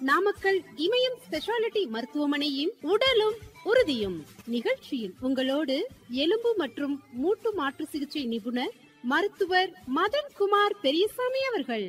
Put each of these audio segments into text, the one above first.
நாமக்கல் இமயம் speciality மருத்துவமனையின் உடலும் உறுதியும் நிகழ்ச்சியில் உங்களோடு எலும்பு மற்றும் மூட்டு மாற்று சிகிச்சை நிபுணர் மருத்துவர் மதன்குமார் பெரியசாமி அவர்கள்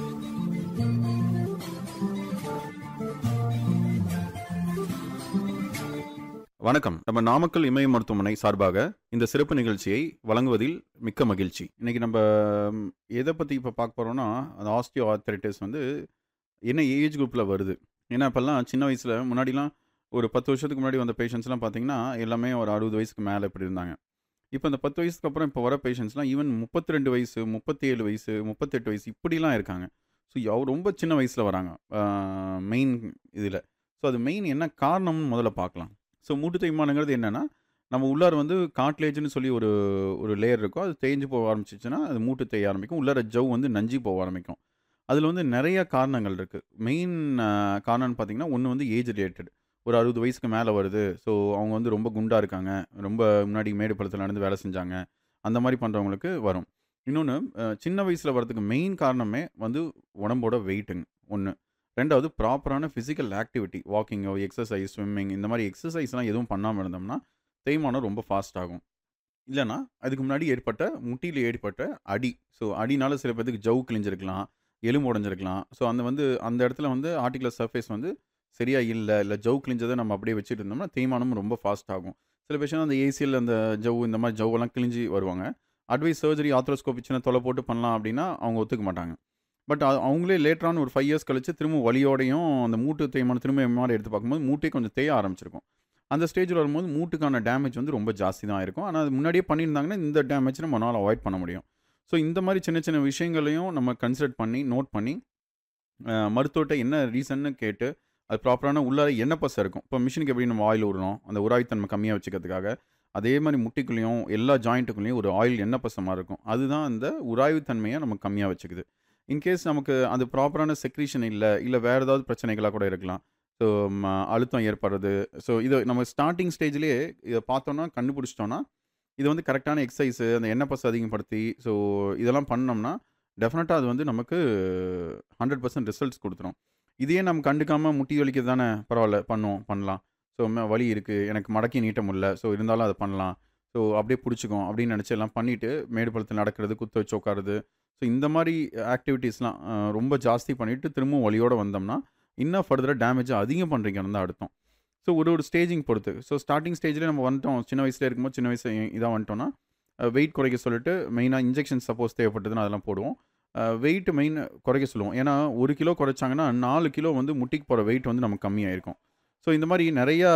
வணக்கம் நம்ம நாமக்கல் இமய மருத்துவமனை சார்பாக இந்த சிறப்பு நிகழ்ச்சியை வழங்குவதில் மிக்க மகிழ்ச்சி இன்னைக்கு நம்ம ம், எதை பற்றி இப்போ பார்க்க போகிறோம்னா அந்த ஆஸ்டியோ ஆர்த்தரைட்டிஸ் வந்து என்ன ஏஜ் குரூப்பில் வருது ஏன்னா இப்போல்லாம் சின்ன வயசில் முன்னாடிலாம் ஒரு பத்து வருஷத்துக்கு முன்னாடி வந்த பேஷண்ட்ஸ்லாம் பார்த்தீங்கன்னா எல்லாமே ஒரு அறுபது வயசுக்கு மேலே இப்படி இருந்தாங்க இப்போ இந்த பத்து வயசுக்கு அப்புறம் இப்போ வர பேஷண்ட்ஸ்லாம் ஈவன் முப்பத்தி ரெண்டு வயசு முப்பத்தேழு வயசு முப்பத்தெட்டு வயசு இப்படிலாம் இருக்காங்க ஸோ ரொம்ப சின்ன வயசில் வராங்க மெயின் இதில் ஸோ அது மெயின் என்ன காரணம்னு முதல்ல பார்க்கலாம் ஸோ மூட்டு தேய்மானங்கிறது என்னென்னா நம்ம உள்ளார வந்து காட்லேஜ்னு சொல்லி ஒரு ஒரு லேயர் இருக்கும் அது தேய்ஞ்சு போக ஆரம்பிச்சிச்சுன்னா அது மூட்டு தேய ஆரம்பிக்கும் உள்ளார ஜவ் வந்து நஞ்சி போக ஆரம்பிக்கும் அதில் வந்து நிறைய காரணங்கள் இருக்குது மெயின் காரணம்னு பார்த்தீங்கன்னா ஒன்று வந்து ஏஜ் ரிலேட்டட் ஒரு அறுபது வயசுக்கு மேலே வருது ஸோ அவங்க வந்து ரொம்ப குண்டாக இருக்காங்க ரொம்ப முன்னாடி மேடு பள்ளத்தில் நடந்து வேலை செஞ்சாங்க அந்த மாதிரி பண்ணுறவங்களுக்கு வரும் இன்னொன்று சின்ன வயசில் வரதுக்கு மெயின் காரணமே வந்து உடம்போட வெயிட்டுங்க ஒன்று ரெண்டாவது ப்ராப்பரான ஃபிசிக்கல் ஆக்டிவிட்டி வாக்கிங்கோ எக்ஸசைஸ் ஸ்விம்மிங் இந்த மாதிரி எக்ஸசைஸ்லாம் எதுவும் பண்ணாமல் இருந்தோம்னா தேய்மானம் ரொம்ப ஃபாஸ்ட் ஆகும் இல்லைன்னா அதுக்கு முன்னாடி ஏற்பட்ட முட்டியில் ஏற்பட்ட அடி ஸோ அடினால சில பேருக்கு ஜவ் கிழிஞ்சிருக்கலாம் எலும்பு உடஞ்சிருக்கலாம் ஸோ அந்த வந்து அந்த இடத்துல வந்து ஆர்டிகுலர் சர்ஃபேஸ் வந்து சரியா இல்லை இல்லை ஜவ் கிழிஞ்சதை நம்ம அப்படியே வச்சுட்டு இருந்தோம்னா தேய்மானம் ரொம்ப ஃபாஸ்ட் ஆகும் சில பேஷண்ட் அந்த ஏசியில் அந்த ஜவ் இந்த மாதிரி ஜவ்வெல்லாம் கிழிஞ்சி வருவாங்க அட்வைஸ் சர்ஜரி ஆத்ரோஸ்கோபி சின்ன தொலை போட்டு பண்ணலாம் அப்படின்னா அவங்க ஒத்துக்க மாட்டாங்க பட் அவங்களே லேட்டரான ஒரு ஃபைவ் இயர்ஸ் கழிச்சு திரும்ப வலியோடையும் அந்த மூட்டு தேய்மானம் திரும்ப மாதிரி எடுத்து பார்க்கும்போது மூட்டே கொஞ்சம் தேய ஆரம்பிச்சிருக்கும் அந்த ஸ்டேஜில் வரும்போது மூட்டுக்கான டேமேஜ் வந்து ரொம்ப ஜாஸ்தி தான் இருக்கும் ஆனால் அது முன்னாடியே பண்ணியிருந்தாங்கன்னா இந்த டேமேஜ் நம்மளால் அவாய்ட் பண்ண முடியும் ஸோ இந்த மாதிரி சின்ன சின்ன விஷயங்களையும் நம்ம கன்சிடர் பண்ணி நோட் பண்ணி அஹ், மருத்துவர்கிட்ட என்ன ரீசன்னு கேட்டு அது ப்ராப்பரான உள்ளார எண்ணெய் பசை இருக்கும் இப்போ மிஷினுக்கு எப்படி நம்ம ஆயில் விடுறோம் அந்த உராய்த்தன்மை கம்மியாக வச்சுக்கிறதுக்காக அதே மாதிரி முட்டிக்குள்ளேயும் எல்லா ஜாயிண்ட்டுக்குள்ளேயும் ஒரு ஆயில் எண்ணெய் பசை மாதிரி இருக்கும் அதுதான் அந்த உராய்வுத்தன்மையை நம்ம கம்மியாக வச்சுக்குது இன்கேஸ் நமக்கு அது ப்ராப்பரான செக்ரீஷன் இல்லை இல்லை வேறு ஏதாவது பிரச்சனைகளாக கூட இருக்கலாம் ஸோ அழுத்தம் ஏற்படுறது ஸோ இது நம்ம ஸ்டார்டிங் ஸ்டேஜ்லேயே இதை பார்த்தோன்னா கண்டுபிடிச்சிட்டோன்னா இது வந்து கரெக்டான எக்ஸசைஸு அந்த எண்ணெய் பசை அதிகப்படுத்தி ஸோ இதெல்லாம் பண்ணோம்னா டெஃபினட்டாக அது வந்து நமக்கு ஹண்ட்ரட் பர்சன்ட் ரிசல்ட்ஸ் கொடுத்துரும் இதையே நம்ம கண்டுக்காமல் முட்டி வலிக்கிறது தானே பரவாயில்ல பண்ணுவோம் பண்ணலாம் ஸோ வலி இருக்குது எனக்கு மடக்கி நீட்ட முடியல ஸோ இருந்தாலும் அதை பண்ணலாம் ஸோ அப்படியே பிடிச்சிக்கும் அப்படின்னு நினச்சி எல்லாம் பண்ணிவிட்டு மேடு பள்ளத்தில் நடக்கிறது குத்த வச்சு உட்காருது ஸோ இந்த மாதிரி ஆக்டிவிட்டீஸ்லாம் அஹ், ரொம்ப ஜாஸ்தி பண்ணிவிட்டு திரும்பவும் வலியோடு வந்தோம்னா இன்னும் ஃபர்தராக டேமேஜை அதிகம் பண்ணுறீங்கன்னு தான் அர்த்தம் ஸோ ஒரு ஒரு ஸ்டேஜிங் பொறுத்து ஸோ ஸ்டார்டிங் ஸ்டேஜ்லேயே நம்ம வந்துட்டோம் சின்ன வயசுல இருக்கும்போது சின்ன வயசு இதாக வந்துட்டோம்னா வெயிட் குறைக்க சொல்லிட்டு மெயினாக இன்ஜெக்ஷன் சப்போஸ் தேவைப்பட்டதுன்னா அதெல்லாம் போடுவோம் வெயிட் மெயின் குறைக்க சொல்லுவோம் ஏன்னா ஒரு கிலோ குறைச்சாங்கன்னா நாலு கிலோ வந்து முட்டிக்கு போகிற வெயிட் வந்து நமக்கு கம்மியாயிருக்கும் ஸோ இந்த மாதிரி நிறையா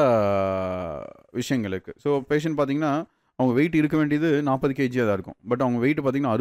விஷயங்கள் இருக்குது ஸோ பேஷண்ட் பார்த்தீங்கன்னா அவங்க வெயிட் இருக்க வேண்டியது நாற்பது கேஜியாக தான் இருக்கும் பட் அவங்க வெயிட் பார்த்தீங்கன்னா